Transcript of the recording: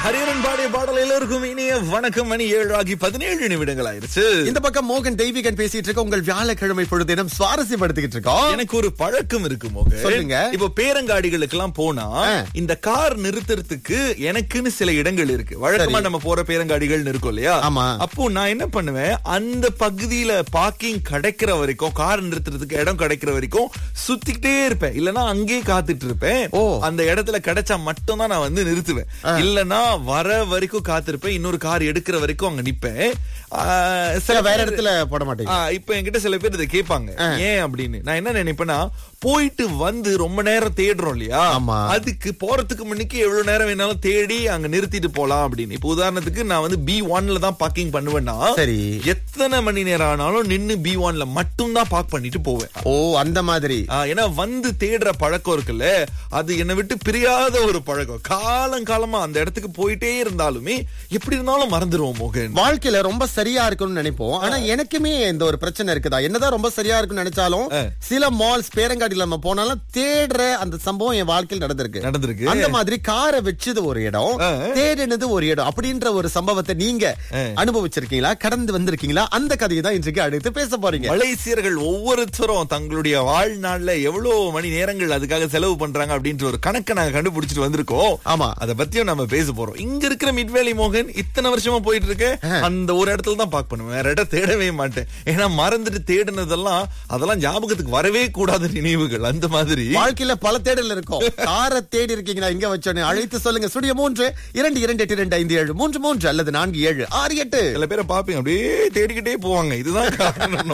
ஹரியரன் பாடிய பாடல் எல்லோருக்கும் இனிய வணக்கம் மணி ஏழு ஆகி பதினேழு நிமிடங்கள் ஆயிருச்சு இந்த பக்கம் மோகன் தெய்வீகன் பேசிட்டு இருக்க உங்கள் வியாழக்கிழமை பொழுதினம் சுவாரஸ்யப்படுத்திக்கிட்டு இருக்கோம் எனக்கு ஒரு பழக்கம் இருக்கு மோக சொல்லுங்க. இப்போ பேரங்காடிகளுக்கு எல்லாம் போனா ஆ. இந்த கார் நிறுத்துறதுக்கு எனக்குன்னு சில இடங்கள் இருக்கு வழக்கமா சரி. நம்ம போற பேரங்காடிகள் இருக்கும் இல்லையா ஆமா. அப்போ நான் என்ன பண்ணுவேன் அந்த பகுதியில பார்க்கிங் கிடைக்கிற வரைக்கும் கார் நிறுத்துறதுக்கு இடம் கிடைக்கிற வரைக்கும் சுத்திக்கிட்டே இருப்பேன் இல்லனா அங்கேயே காத்துட்டு இருப்பேன் ஓ. அந்த இடத்துல கிடைச்சா மட்டும் தான் நான் வந்து நிறுத்துவேன் இல்லனா வர வரைக்கும் காத்திருப்பேன் இன்னொரு கார் எடுக்கிற வரைக்கும் அங்க நிப்பேன் ஆ, சில சில வேற பேர் இடத்துல போட மாட்டீங்க ஆ, இப்ப என்கிட்ட சில பேர் இதை கேட்பாங்க ஏன் அப்படின்னு நான் என்ன நினைப்பேன்னா போயிட்டு வந்து ரொம்ப நேரம் தேடுறோம் இல்லையா ஆமா. அதுக்கு போறதுக்கு முன்னுக்கு எவ்வளவு நேரம் வேணாலும் தேடி அங்க நிறுத்திட்டு போலாம் அப்படின்னு இப்ப உதாரணத்துக்கு நான் வந்து பி ஒன்ல தான் பார்க்கிங் பண்ணுவேன்னா சரி. எத்தனை மணி நேரம் ஆனாலும் நின்னு பி ஒன்ல மட்டும் தான் பார்க் பண்ணிட்டு போவேன் ஓ அந்த மாதிரி ஆ, ஏன்னா வந்து தேடுற பழக்கம் இருக்குல்ல அது என்னை விட்டு பிரியாத ஒரு பழக்கம் காலம் காலமா அந்த இடத்துக்கு போயிட்டே இருந்தாலுமே எப்படி இருந்தாலும் மறந்துடுவோம் மோகன் வாழ்க்கையில ரொம்ப சரியா இருக்கும்னு நினைப்போம் ஆனா எனக்குமே இந்த ஒரு பிரச்சனை இருக்குதா என்னதான் ரொம்ப சரியா இருக்கும்னு நினைச்சாலும் சில மால்ஸ் பேரங்காடியில நம்ம போனாலும் தேடுற அந்த சம்பவம் என் வாழ்க்கையில் நடந்திருக்கு நடந்திருக்கு. அந்த மாதிரி காரை வச்சது ஒரு இடம் ஆ. தேடினது ஒரு இடம் அப்படின்ற ஒரு சம்பவத்தை நீங்க அனுபவிச்சிருக்கீங்களா கடந்து வந்திருக்கீங்களா அந்த கதையை தான் இன்றைக்கு அடுத்து பேச போறீங்க மலேசியர்கள் ஒவ்வொருத்தரும் தங்களுடைய வாழ்நாள்ல எவ்வளவு மணி நேரங்கள் அதுக்காக செலவு பண்றாங்க அப்படின்ற ஒரு கணக்கை நாங்க கண்டுபிடிச்சிட்டு வந்திருக்கோம் ஆமா. அத பத்தியும் நம்ம பேச போறோம் இங்க இருக்கிற மிட்வேலி மோகன் இத்தனை வருஷமா போயிட்டு இருக்கு அந்த ஒரு இடத்துல தான் பார்க் பண்ணுவேன் வேற இடம் தேடவே மாட்டேன் ஏன்னா மறந்துட்டு தேடினதெல்லாம் அதெல்லாம் ஞாபகத்துக்கு வரவே கூடாத நினைவுகள் அந்த மாதிரி வாழ்க்கையில பல தேடல் இருக்கும் காரை தேடி இருக்கீங்களா இங்க வச்சோன்னு அழைத்து சொல்லுங்க ஸ்டுடியோ மூன்று இரண்டு இரண்டு எட்டு இரண்டு ஐந்து ஏழு மூன்று மூன்று அல்லது நான்கு ஏழு ஆறு எட்டு சில பேரை பாப்பீங்க அப்படியே தேடிக்கிட்டே போவாங்க இதுதான் காரணம்